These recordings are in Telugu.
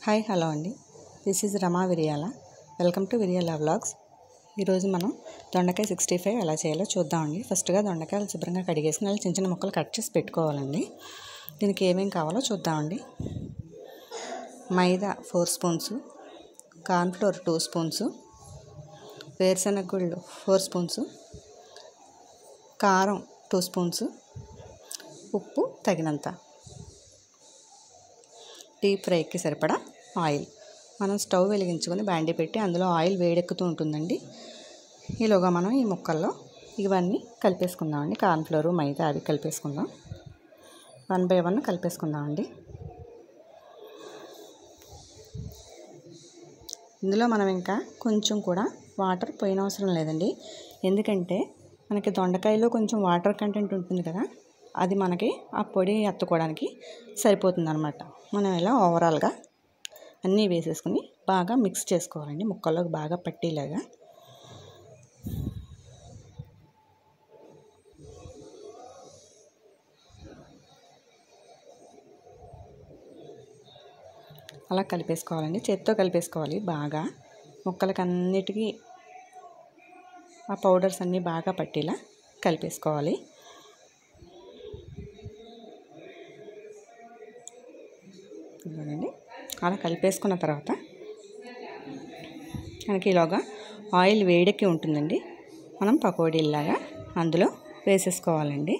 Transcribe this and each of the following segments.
హాయ్ హలో అండి this is Rama Viriyala welcome to Viriyala vlogs ఈరోజు మనం దొండకాయ సిక్స్టీ ఫైవ్ ఎలా చేయాలో చూద్దామండి ఫస్ట్గా దొండకాయలు శుభ్రంగా కడిగేసుకుని అలా చిన్న చిన్న ముక్కలు కట్ చేసి పెట్టుకోవాలండి దీనికి ఏమేం కావాలో చూద్దామండి maida four spoons cornflour two spoons వేరుశనగ గుళ్ళు ఫోర్ స్పూన్స్ కారం టూ స్పూన్స్ ఉప్పు తగినంత డీప్ ఫ్రైకి సరిపడా ఆయిల్ మనం స్టవ్ వెలిగించుకొని బాండీ పెట్టి అందులో ఆయిల్ వేడెక్కుతూ ఉంటుందండి ఈలోగా మనం ఈ ముక్కల్లో ఇవన్నీ కలిపేసుకుందామండి కార్న్ఫ్లోరు మైదా అవి కలిపేసుకుందాం వన్ బై వన్ కలిపేసుకుందామండి ఇందులో మనం ఇంకా కొంచెం కూడా వాటర్ పోయిన అవసరం లేదండి ఎందుకంటే మనకి దొండకాయలో కొంచెం వాటర్ కంటెంట్ ఉంటుంది కదా అది మనకి ఆ పొడి అత్తుకోవడానికి సరిపోతుంది అనమాట మనం ఇలా ఓవరాల్గా అన్నీ వేసేసుకుని బాగా మిక్స్ చేసుకోవాలండి ముక్కల్లోకి బాగా పట్టేలాగా అలా కలిపేసుకోవాలండి చేత్తో కలిపేసుకోవాలి బాగా ముక్కలకి అన్నిటికీ ఆ పౌడర్స్ అన్నీ బాగా పట్టేలా కలిపేసుకోవాలి ఇదిగోనండి అలా కలిపేసుకున్న తర్వాత మనకి ఇలాగా ఆయిల్ వేడెక్కి ఉంటుందండి మనం పకోడీలాగా అందులో వేసేసుకోవాలండి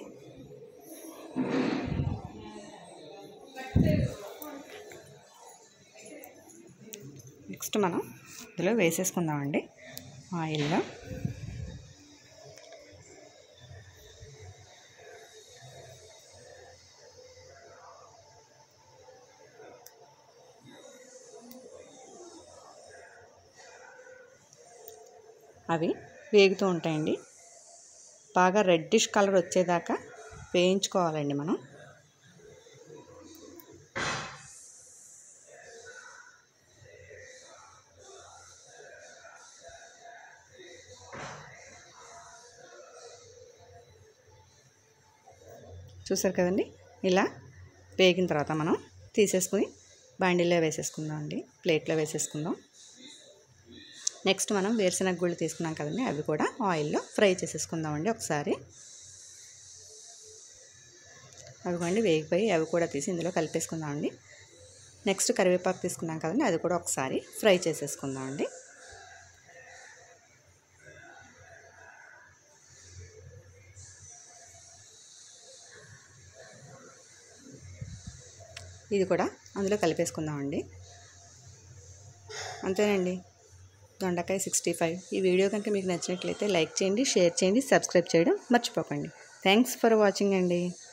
నెక్స్ట్ మనం ఇందులో వేసేసుకుందామండి ఆయిల్లో అవి వేగుతూ ఉంటాయండి బాగా రెడ్డిష్ కలర్ వచ్చేదాకా వేయించుకోవాలండి మనం చూసారు కదండి ఇలా వేగిన తర్వాత మనం తీసేసుకుని బాండీలో వేసేసుకుందాం అండి ప్లేట్లో వేసేసుకుందాం నెక్స్ట్ మనం వేరుశనగ గుళ్ళు తీసుకున్నాం కదండి అవి కూడా ఆయిల్లో ఫ్రై చేసేసుకుందామండి ఒకసారి అవిగోండి వేగిపోయి అవి కూడా తీసి ఇందులో కలిపేసుకుందామండి నెక్స్ట్ కరివేపాకు తీసుకున్నాం కదండి అది కూడా ఒకసారి ఫ్రై చేసేసుకుందామండి ఇది కూడా అందులో కలిపేసుకుందామండి అంతేనండి దొండకాయ సిక్స్టీ ఫైవ్ ఈ వీడియో కనుక మీకు నచ్చినట్లయితే లైక్ చేయండి షేర్ చేయండి సబ్స్క్రైబ్ చేయడం మర్చిపోకండి థ్యాంక్స్ ఫర్ వాచింగ్ అండి